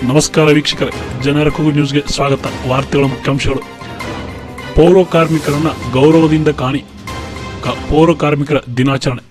ನಮಸ್ಕಾರ ವೀಕ್ಷಕರೇ ಜನರ ಕೂಗು ನ್ಯೂಸ್ಗೆ ಸ್ವಾಗತ ವಾರ್ತೆಗಳ ಮುಖ್ಯಾಂಶಗಳು ಪೌರ ಕಾರ್ಮಿಕರನ್ನ ಗೌರವದಿಂದ ಕಾಣಿ ಕ- ಪೌರ ಕಾರ್ಮಿಕರ ದಿನಾಚರಣೆ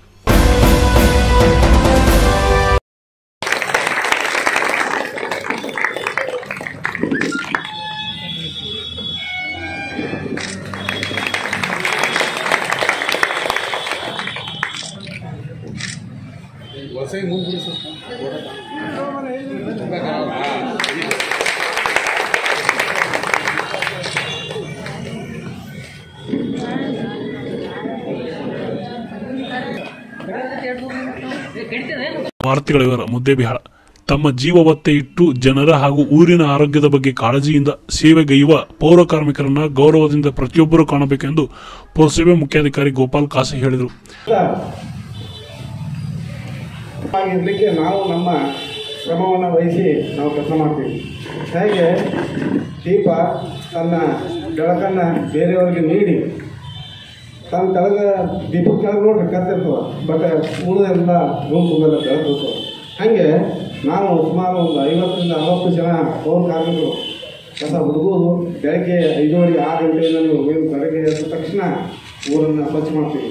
ವಾರ್ತೆಗಳ ವಿವರ ಮುದ್ದೇಬಿಹಾಳ ತಮ್ಮ ಜೀವ ಒತ್ತೆ ಇಟ್ಟು ಜನರ ಹಾಗೂ ಊರಿನ ಆರೋಗ್ಯದ ಬಗ್ಗೆ ಕಾಳಜಿಯಿಂದ ಸೇವೆಗೈಯುವ ಪೌರ ಕಾರ್ಮಿಕರನ್ನ ಗೌರವದಿಂದ ಪ್ರತಿಯೊಬ್ಬರು ಕಾಣಬೇಕೆಂದು ಪುರಸಭೆ ಮುಖ್ಯಾಧಿಕಾರಿ ಗೋಪಾಲ್ ಕಾಸೆ ಹೇಳಿದರು ಆಗಿರ್ಲಿಕ್ಕೆ ನಾವು ನಮ್ಮ ಶ್ರಮವನ್ನು ವಹಿಸಿ ನಾವು ಕೆಲಸ ಮಾಡ್ತೀವಿ ಹೇಗೆ ದೀಪ ತನ್ನ ಬೆಳಕನ್ನು ಬೇರೆಯವರಿಗೆ ನೀಡಿ ತನ್ನ ಕೆಳಗೆ ದೀಪದ ಕೆಳಗೆ ನೋಡ್ರಿ ಕತ್ತಿರ್ತವ ಬಟ್ ಉಳಿದೆಲ್ಲ ರೂಮ್ ತುಂಬೆಲ್ಲ ಬೆಳಕಿರ್ತವೆ ಹಾಗೆ ನಾವು ಸುಮಾರು ಒಂದು ಐವತ್ತರಿಂದ ಅರವತ್ತು ಜನ ಪೌರ ಕಾರ್ಮಿಕರು ಕಸ ಹುಡುಗೋದು ಬೆಳಗ್ಗೆ ಐದೂವರೆ ಆರು ಗಂಟೆಯಿಂದ ನೀವು ಬೆಳಗ್ಗೆ ಎದ್ದ ತಕ್ಷಣ ಊರನ್ನು ಸ್ವಚ್ಛ ಮಾಡ್ತೀವಿ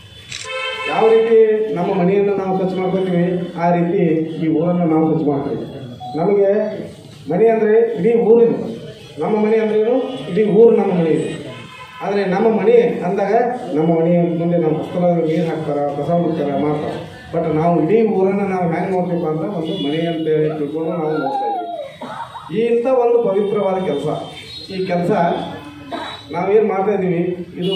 ಯಾವ ರೀತಿ ನಮ್ಮ ಮನೆಯನ್ನು ನಾವು ಸ್ವಚ್ಛ ಮಾಡ್ಕೊತೀವಿ ಆ ರೀತಿ ಈ ಊರನ್ನು ನಾವು ಸ್ವಚ್ಛ ಮಾಡ್ತೀವಿ ನಮಗೆ ಮನೆ ಅಂದರೆ ಇಡೀ ಊರಿದು ನಮ್ಮ ಮನೆ ಅಂದ್ರೆ ಏನು ಇಡೀ ಊರು ನಮ್ಮ ಮನೆ ಇದೆ ಆದರೆ ನಮ್ಮ ಮನೆ ಅಂದಾಗ ನಮ್ಮ ಮನೆಯ ಮುಂದೆ ನಮ್ಮ ಪುಸ್ತಕ ನೀರು ಹಾಕ್ತಾರೆ ಕಸ ಹುಡುಕ್ತಾರೆ ಮಾಡ್ತಾರೆ ಬಟ್ ನಾವು ಇಡೀ ಊರನ್ನು ನಾವು ಹೆಂಗೆ ನೋಡ್ತೀವಿ ಅಂದ್ರೆ ಒಂದು ಮನೆ ಅಂತ ಹೇಳಿ ತಿಳ್ಕೊಂಡು ನಾವು ನೋಡ್ತಾ ಇದ್ದೀವಿ ಈ ಇಂಥ ಒಂದು ಪವಿತ್ರವಾದ ಕೆಲಸ ಈ ಕೆಲಸ ನಾವೇನು ಮಾಡ್ತಾ ಇದ್ದೀವಿ ಇದು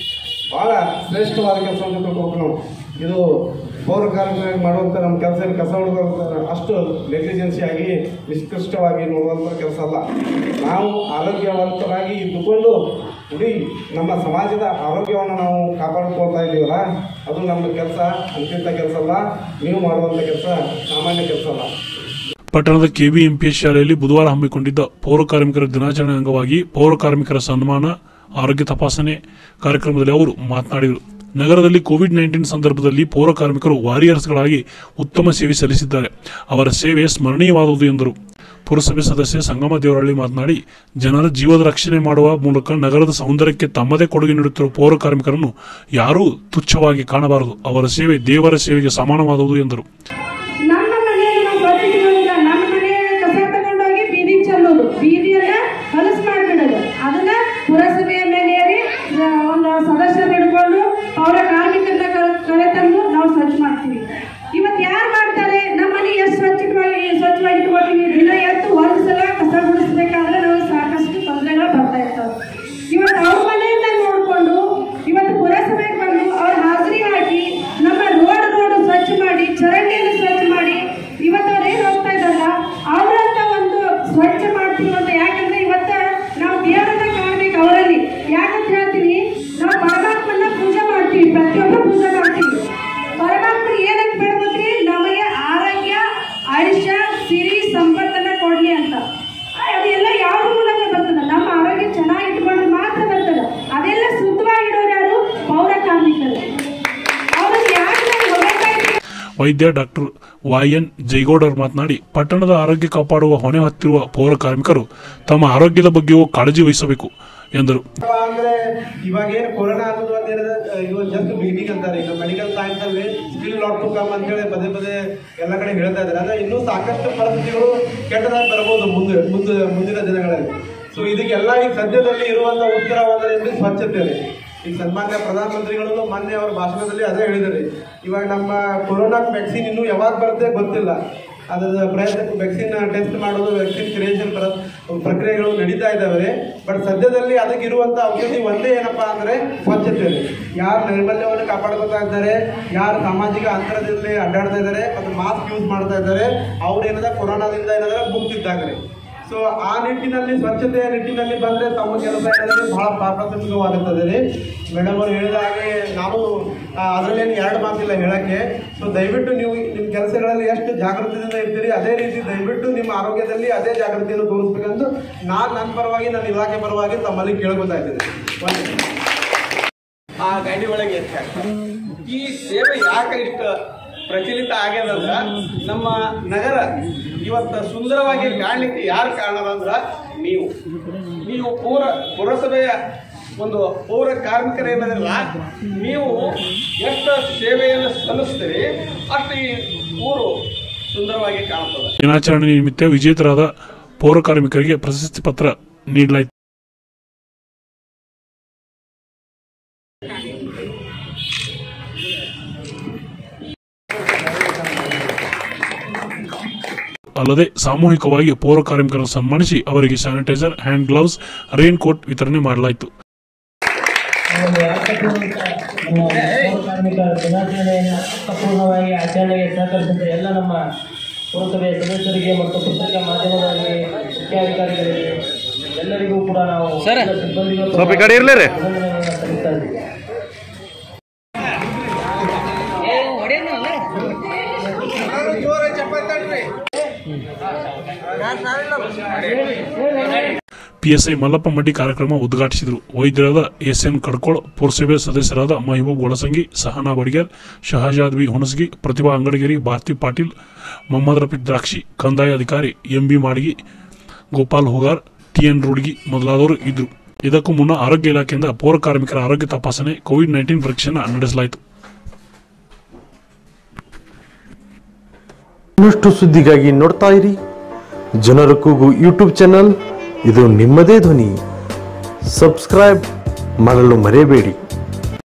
ಭಾಳ ಶ್ರೇಷ್ಠವಾದ ಕೆಲಸ ಅಂತ ತಿಳ್ಕೊಬೇಕು ನಾವು ಇದು ಪೌರ ಕಾರ್ಮಿಕರಾಗಿ ಮಾಡುವಂಥ ನಮ್ಮ ಕೆಲಸ ಏನು ಕಸ ಹೊಡೆದ ಅಷ್ಟು ನೆಗ್ಲಿಜೆನ್ಸಿ ಆಗಿ ನಿಷ್ಕೃಷ್ಟವಾಗಿ ನೋಡುವಂಥ ಕೆಲಸ ಅಲ್ಲ ನಾವು ಆರೋಗ್ಯವಂತರಾಗಿ ಇದ್ದುಕೊಂಡು ಇಡೀ ನಮ್ಮ ಸಮಾಜದ ಆರೋಗ್ಯವನ್ನು ನಾವು ಕಾಪಾಡಿಕೊಳ್ತಾ ಇದ್ದೀವಲ್ಲ ಅದು ನಮ್ಮ ಕೆಲಸ ಅಂತಿಂಥ ಕೆಲಸ ಅಲ್ಲ ನೀವು ಮಾಡುವಂಥ ಕೆಲಸ ಸಾಮಾನ್ಯ ಕೆಲಸ ಅಲ್ಲ ಪಟ್ಟಣದ ಕೆಬಿಎಂಪಿಎಸ್ ಶಾಲೆಯಲ್ಲಿ ಬುಧವಾರ ಹಮ್ಮಿಕೊಂಡಿದ್ದ ಪೌರ ಕಾರ್ಮಿಕರ ದಿನಾಚರಣೆ ಅಂಗವಾಗಿ ಪೌರ ಕಾರ್ಮಿಕರ ಸನ್ಮಾನ ಆರೋಗ್ಯ ತಪಾಸಣೆ ಕಾರ್ಯಕ್ರಮದಲ್ಲಿ ಅವರು ಮಾತನಾಡಿದರು ನಗರದಲ್ಲಿ ಕೋವಿಡ್ ನೈನ್ಟೀನ್ ಸಂದರ್ಭದಲ್ಲಿ ಪೌರ ಕಾರ್ಮಿಕರು ವಾರಿಯರ್ಸ್ಗಳಾಗಿ ಉತ್ತಮ ಸೇವೆ ಸಲ್ಲಿಸಿದ್ದಾರೆ ಅವರ ಸೇವೆ ಸ್ಮರಣೀಯವಾದುದು ಎಂದರು ಪುರಸಭೆ ಸದಸ್ಯ ಸಂಗಮ ದೇವರಳ್ಳಿ ಮಾತನಾಡಿ ಜನರ ಜೀವದ ರಕ್ಷಣೆ ಮಾಡುವ ಮೂಲಕ ನಗರದ ಸೌಂದರ್ಯಕ್ಕೆ ತಮ್ಮದೇ ಕೊಡುಗೆ ನೀಡುತ್ತಿರುವ ಪೌರ ಕಾರ್ಮಿಕರನ್ನು ಯಾರೂ ತುಚ್ಛವಾಗಿ ಕಾಣಬಾರದು ಅವರ ಸೇವೆ ದೇವರ ಸೇವೆಗೆ ಸಮಾನವಾದುದು ಎಂದರು ನಮ್ಮ ಮನೆಯಲ್ಲಿ ನಾವು ಸ್ವಚ್ಛತೆಗಳಿಲ್ಲ ನಮ್ಮ ಮನೆಯ ಕಸ ತಗೊಂಡೋಗಿ ಬೀದಿಗೆ ಚೆಲ್ಲೋದು ಬೀದಿಯನ್ನ ಹೊಲಸು ಮಾಡಿಬಿಡೋದು ಅದನ್ನ ಪುರಸಭೆಯ ಮೇಲೆ ಏರಿ, ಆ, ಒಂದು ಸದಸ್ಯರು ಹಿಡ್ಕೊಂಡು ಅವರ ಕಾರ್ಮಿಕರನ್ನ ಕರೆ- ಕರೆತಂದು ನಾವು ಸ್ವಚ್ಛ ಮಾಡ್ತೀವಿ ಇವತ್ತು ಯಾರು ಮಾಡ್ತಾರೆ ನಮ್ಮ ಮನೆ ಎಷ್ಟು ಸ್ವಚ್ಛವಾಗಿ ಸ್ವಚ್ಛವಾಗಿ ಇಟ್ಕೊಳ್ತೀವಿ ದಿನ ಎದ್ದು ಒಂದು ಸಲ ಕಸ ಗುಡಿಸ್ಬೇಕಾದ್ರೆ ನಾವು ಸಾಕಷ್ಟು ತೊಂದರೆಗಳು ಬರ್ತಾ ಇರ್ತವೆ ಇವತ್ತು ಅವ್ರ ಮನೆಯಿಂದ ನೋಡಿಕೊಂಡು ಇವತ್ತು ಪುರಸಭೆಗೆ ಬಂದು ಅವ್ರ ಹಾಜರಿ ಹಾಕಿ ನಮ್ಮ ರೋಡ್ ರೋಡ್ ಸ್ವಚ್ಛ ಮಾಡಿ ಚರಂಡಿಯನ್ನು ಸ್ವಚ್ಛ ಮಾಡಿ ಇವತ್ತು ಅವ್ರು ಏನು ಹೋಗ್ತಾ ಇದ್ದಾರಲ್ಲ ಅವರಂತ ಒಂದು ಸ್ವಚ್ಛ ಮಾಡ್ತೀವಿ ಅಂತ ಯಾಕಂದ್ರೆ ಇವತ್ತ ನಾವು ದೇವರನ್ನ ಕಾಣ್ಬೇಕು ಅವರಲ್ಲಿ ಯಾಕಂತ ಹೇಳ್ತೀನಿ ನಾವು ಪರಮಾತ್ಮನ ಪೂಜೆ ಮಾಡ್ತೀವಿ ಪ್ರತಿಯೊಬ್ಬರು ಪೂಜೆ ಮಾಡ್ತೀವಿ ಪರಮಾತ್ಮ ಏನಂತ ಬೇಡ್ಬೇಕ್ರಿ ನಮಗೆ ಆರೋಗ್ಯ ಆಯುಷ್ಯ ಸಿರಿ ಸಂಪತ್ತನ್ನ ಕೊಡ್ಲಿ ಅಂತ ಆ, ಅದೆಲ್ಲ ಯಾವ ಮೂಲಕ ಬರ್ತದ ನಮ್ಮ ಆರೋಗ್ಯ ಚೆನ್ನಾಗಿ ಇಟ್ಕೊಂಡ್ರೆ ಮಾತ್ರ ಬರ್ತದ ಅದೆಲ್ಲ ಶುದ್ಧವಾಗಿಡೋರು ಯಾರು ಪೌರ ಕಾರ್ಮಿಕರು ಅವ್ರಿಗೆ ಯಾಕೆ ನಾವು ಹೊಗಳ್ತಾ ವೈದ್ಯ ಡಾಕ್ಟರ್ ವೈ ಎನ್ ಜೈಗೌಡರ್ ಮಾತನಾಡಿ ಪಟ್ಟಣದ ಆರೋಗ್ಯ ಕಾಪಾಡುವ ಹೊಣೆ ಹೊತ್ತಿರುವ ಪೌರ ಕಾರ್ಮಿಕರು ತಮ್ಮ ಆರೋಗ್ಯದ ಬಗ್ಗೆಯೂ ಕಾಳಜಿ ವಹಿಸಬೇಕು ಎಂದರು ಅಂದ್ರೆ ಇವಾಗ ಏನು ಕೊರೋನಾ ಅನ್ನೋದು ಒಂದು ಏನಿದೆ ಇವಾಗ ಜಸ್ಟ್ ಬಿಗಿನಿಂಗ್ ಅಂತಾರೆ ಈಗ ಮೆಡಿಕಲ್ ಸೈನ್ಸ್ ಅಲ್ಲಿ ಸ್ಟಿಲ್ ನಾಟ್ ಟು ಕಮ್ ಅಂತೇಳಿ ಪದೇ ಪದೇ ಎಲ್ಲ ಕಡೆ ಹೇಳ್ತಾ ಇದ್ದಾರೆ ಅಂದ್ರೆ ಇನ್ನೂ ಸಾಕಷ್ಟು ಪರಿಸ್ಥಿತಿಗಳು ಕೆಟ್ಟದಾಗಿ ಬರ್ಬೋದು ಮುಂದೆ ಮುಂದೆ ಮುಂದಿನ ದಿನಗಳಲ್ಲಿ ಸೊ ಇದಕ್ಕೆಲ್ಲ ಈಗ ಸದ್ಯದಲ್ಲಿ ಇರುವಂತ ಉತ್ತರವಾದ ಸ್ವಚ್ಛತೆ ರೀ. ಈಗ ಸನ್ಮಾನ್ಯ ಪ್ರಧಾನಮಂತ್ರಿಗಳು ಮೊನ್ನೆ ಅವ್ರ ಭಾಷಣದಲ್ಲಿ ಅದೇ ಹೇಳಿದ್ದಾರೆ ಇವಾಗ ನಮ್ಮ ಕೊರೋನಾ ವ್ಯಾಕ್ಸಿನ್ ಇನ್ನೂ ಯಾವಾಗ ಬರುತ್ತೆ ಗೊತ್ತಿಲ್ಲ ಅದರ ಪ್ರಯತ್ನ ವ್ಯಾಕ್ಸಿನ್ ಟೆಸ್ಟ್ ಮಾಡೋದು ವ್ಯಾಕ್ಸಿನ್ ಕ್ರಿಯೇಷನ್ ಪ್ರಕ್ರಿಯೆಗಳು ನಡೀತಾ ಇದ್ದಾವೆ ಬಟ್ ಸದ್ಯದಲ್ಲಿ ಅದಕ್ಕೆ ಇರುವಂತ ಔಷಧಿ ಒಂದೇ ಏನಪ್ಪಾ ಅಂದ್ರೆ ಸ್ವಚ್ಛತೆ ಯಾರು ನೈರ್ಮಲ್ಯವನ್ನು ಕಾಪಾಡ್ಕೊತಾ ಇದ್ದಾರೆ ಯಾರು ಸಾಮಾಜಿಕ ಅಂತರದಲ್ಲಿ ಅಡ್ಡಾಡ್ತಾ ಇದ್ದಾರೆ ಮತ್ತು ಮಾಸ್ಕ್ ಯೂಸ್ ಮಾಡ್ತಾ ಇದ್ದಾರೆ ಅವ್ರು ಏನದ ಕೊರೋನಾದಿಂದ ಏನಾದ್ರೆ ಮುಕ್ತಿದ್ದಾಗ್ರೆ ಸೊ ಆ ನಿಟ್ಟಿನಲ್ಲಿ ಸ್ವಚ್ಛತೆಯ ನಿಟ್ಟಿನಲ್ಲಿ ಬಂದ್ರೆ ತಮ್ಮ ಕೆಲಸ ಏನಂದ್ರೆ ಬಹಳ ಪ್ರಾಥಮಿಕವಾಗುತ್ತದೆ ರೀ ಮೇಡಮ್ ಅವರು ಹೇಳಿದ ಹಾಗೆ ನಾವು ಆ, ಅದರಲ್ಲೇನು ಎರಡು ಮಾತಿಲ್ಲ ಹೇಳಕ್ಕೆ ಸೊ ದಯವಿಟ್ಟು ನೀವು ನಿಮ್ಮ ಕೆಲಸಗಳಲ್ಲಿ ಎಷ್ಟು ಜಾಗೃತಿಯಿಂದ ಇರ್ತೀರಿ ಅದೇ ರೀತಿ ದಯವಿಟ್ಟು ನಿಮ್ಮ ಆರೋಗ್ಯದಲ್ಲಿ ಅದೇ ಜಾಗೃತಿಯನ್ನು ತೋರಿಸ್ಬೇಕಂತ ನಾನು ನನ್ನ ಪರವಾಗಿ ನನ್ನ ಇಲಾಖೆ ಪರವಾಗಿ ತಮ್ಮಲ್ಲಿ ಕೇಳ್ಕೊತಾ ಇದ್ದೇನೆ ಒಂದು ಆ ಗಾಡಿ ಒಳಗೆ ಎತ್ತಾಕ್ತಾರೆ ಈ ಸೇವೆ ಯಾಕೆ ಇಷ್ಟ ಪ್ರಚಲಿತ ಆಗ್ಯದಂದ್ರ ನಮ್ಮ ನಗರ ಇವತ್ತು ಸುಂದರವಾಗಿ ಕಾಣಲಿಕ್ಕೆ ಯಾರು ಕಾರಣ ಅಂದ್ರೆ ನೀವು ನೀವು ಪೌರ ಪುರಸಭೆಯ ಒಂದು ಪೌರ ಕಾರ್ಮಿಕರೇನದಿಲ್ಲ ನೀವು ಎಷ್ಟು ಸೇವೆಯನ್ನು ಸಲ್ಲಿಸ್ತೀರಿ ಅಷ್ಟು ಈ ಊರು ಸುಂದರವಾಗಿ ಕಾಣ್ತದೆ ದಿನಾಚರಣೆ ನಿಮಿತ್ತ ವಿಜೇತರಾದ ಪೌರ ಕಾರ್ಮಿಕರಿಗೆ ಪ್ರಶಸ್ತಿ ಪತ್ರ ನೀಡಲಾಯಿತು ಅಲ್ಲದೆ ಸಾಮೂಹಿಕವಾಗಿ ಪೌರ ಕಾರ್ಮಿಕರನ್ನು ಸನ್ಮಾನಿಸಿ ಅವರಿಗೆ sanitiser hand gloves raincoat ವಿತರಣೆ ಮಾಡಲಾಯಿತು ಒಂದು ಅರ್ಥಪೂರ್ಣ ನಮ್ಮ ಪೌರ ಕಾರ್ಮಿಕ ದಿನಾಚರಣೆಯನ್ನು ಅರ್ಥಪೂರ್ಣವಾಗಿ ಆಚರಣೆಗೆ ಸಹಕರಿಸಿದ ಎಲ್ಲ ನಮ್ಮ ಪುರಸಭೆಯ ಸದಸ್ಯರಿಗೆ ಮತ್ತು ಪತ್ರಿಕಾ ಮಾಧ್ಯಮದವರಿಗೆ ಮುಖ್ಯಾಧಿಕಾರಿಗಳಿಗೆ ಎಲ್ಲರಿಗೂ ಕೂಡ ನಾವು ಎಲ್ಲ ಸಿಬ್ಬಂದಿಗಳು ಅಭಿನಂದನೆಯನ್ನು ಸಲ್ಲಿಸ್ತಾ ಇದ್ದೀವಿ ಪಿಎಸ್ಐ ಮಲ್ಲಪ್ಪ ಮಡ್ಡಿ ಕಾರ್ಯಕ್ರಮ ಉದ್ಘಾಟಿಸಿದರು ವೈದ್ಯರಾದ ಎಸ್ ಎನ್ ಕಡ್ಕೋಳ್ ಪುರಸಭೆ ಸದಸ್ಯರಾದ ಮಹಬೂಬ್ ಗೊಳಸಂಗಿ ಸಹನಾ ಬಡಿಗೇರ್ ಶಹಜಾದ್ ಬಿ ಹುಣಸಗಿ ಪ್ರತಿಭಾ ಅಂಗಡಿಗೇರಿ ಭಾರತಿ ಪಾಟೀಲ್ ಮೊಹಮ್ಮದ್ ರಫೀಕ್ ದ್ರಾಕ್ಷಿ ಕಂದಾಯ ಅಧಿಕಾರಿ M B Madagi Gopal Hugar TN Rudgi ಮೊದಲಾದವರು ಇದ್ದರು ಇದಕ್ಕೂ ಮುನ್ನ ಆರೋಗ್ಯ ಇಲಾಖೆಯಿಂದ ಪೌರ ಕಾರ್ಮಿಕರ ಆರೋಗ್ಯ ತಪಾಸಣೆ ಕೋವಿಡ್ ನೈನ್ಟೀನ್ ಪರೀಕ್ಷೆಯನ್ನು ನಡೆಸಲಾಯಿತು ಇನ್ನಷ್ಟು ಸುದ್ದಿಗಾಗಿ ನೋಡ್ತಾ ಇರಿ ಜನರ ಕೂಗು ಯೂಟ್ಯೂಬ್ ಚಾನಲ್ ಇದು ನಿಮ್ಮದೇ ಧ್ವನಿ ಸಬ್ಸ್ಕ್ರೈಬ್ ಮಾಡಲು ಮರೆಯಬೇಡಿ